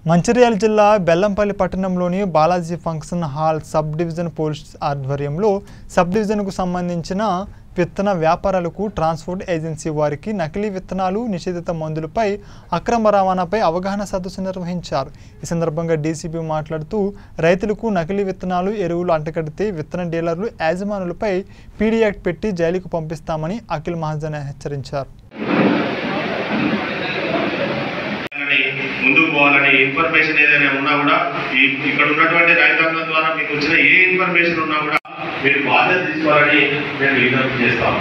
మంచిర్యాల జిల్లా బెల్లంపల్లి పట్టణంలోని Balaji function hall sub division police ఆధ్వర్యంలో సబ్ డివిజన్కు సంబంధించిన విత్తన వ్యాపారాలకు ట్రాన్స్పోర్ట్ ఏజెన్సీ వారికి నకిలీ విత్తనాలు నిషేధిత మందులపై అక్రమ రవాణాపై అవగాహన సదస్సు నిర్వహించారు ఈ సందర్భంగా డీసీపీ మాట్లాడుతూ రైతులకు నకిలీ విత్తనాలు ఎరువులు అంటగడితే విత్తన డీలర్లు యాజమానులపై పీడీ యాక్ట్ పెట్టి జైలుకు పంపిస్తామని అఖిల్ మహాజన్ హెచ్చరించారు అని ముందుకు పోవాలని ఇన్ఫర్మేషన్ ఏదైనా ఉన్నా కూడా ఈ ఇక్కడ ఉన్నటువంటి రైతాంగం ద్వారా మీకు వచ్చిన ఏ ఇన్ఫర్మేషన్ ఉన్నా కూడా మీరు బాధ్యత తీసుకోవాలని నేను విజ్ఞప్తి చేస్తాను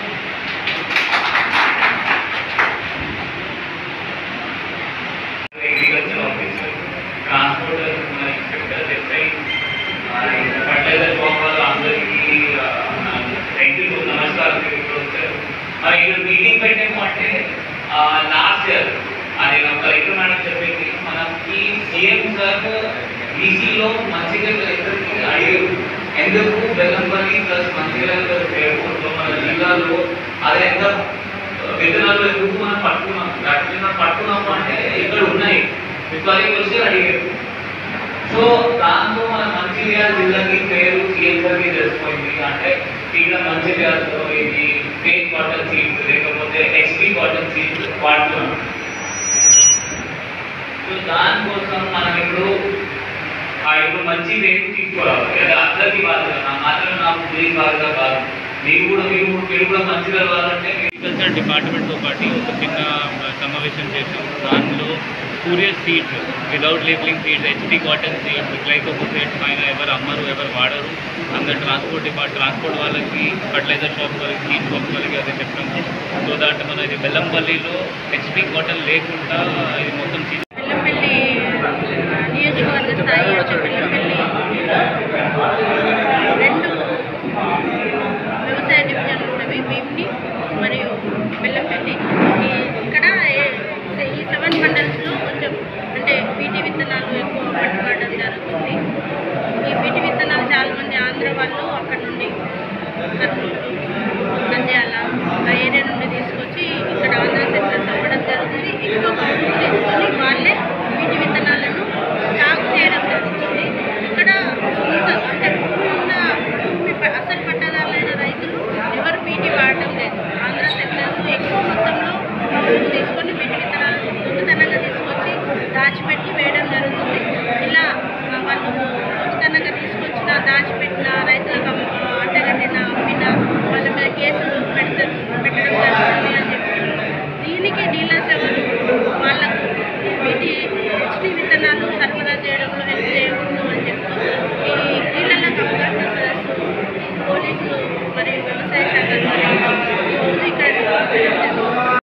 agriculture officer, transporter, మన inspector, SI, ఫర్టిలైజర్ షాప్ వాళ్ళు అందరికీ ఆ, నా రైతులకు నమస్కారం తెలియజేస్తారు మరి ఇక్కడ మీటింగ్ పెట్టాము అంటే లాస్ట్ ఇయర్ అది ఒక రైతు మేడం చెప్పింది మనకి సీఎం సార్ బీసీలో మంచిగా రైతులకి అడిగారు ఎందుకు బెల్లంపల్లి ప్లస్ మంచిగా ఎయిర్పోర్ట్లో మన జిల్లాలో అది ఎంత విత్తనాలు ఎందుకు మనం పట్టుకున్నాం వాటిని మనం పట్టుకున్నాము అంటే ఇక్కడ ఉన్నాయి విత్తాలి వచ్చి అడిగారు సో దాంతో మన మంచిర్యాల జిల్లాకి పేరు సీఎం గారికి తెలిసిపోయింది అంటే ఇక్కడ మంచిర్యాలలో ఇది ఫేక్ కాటన్ సీడ్స్ లేకపోతే హెచ్పి కాటన్ సీడ్స్ వాడుతున్నాం సో దానికోసం మనం ఇప్పుడు ఆ ఇప్పుడు మంచి రేటు తీసుకోవాలి లేదా అందరికీ బాధ్యత నా మాత్రం నాకు మీకు బాధ్యత కాదు మీరు కూడా మీరు మీరు కూడా మంచిగా కావాలంటే మీరు అగ్రికల్చర్ డిపార్ట్మెంట్తో పాటు ఒక చిన్న సమావేశం చేశాం దానిలో courier seeds without labelling seeds HD cotton seeds glyphosate పైన ఎవరు అమ్మరు ఎవరు వాడరు అందరు ట్రాన్స్పోర్ట్ డిపార్ట్ ట్రాన్స్పోర్ట్ వాళ్ళకి ఫర్టిలైజర్ షాప్ వాళ్ళకి సీడ్ షాప్ వాళ్ళకి అదే చెప్పాము సో దాంట్లో మన ఇది బెల్లంపల్లిలో హెచ్డి కాటన్ లేకుండా ఇది మొత్తం సీడ్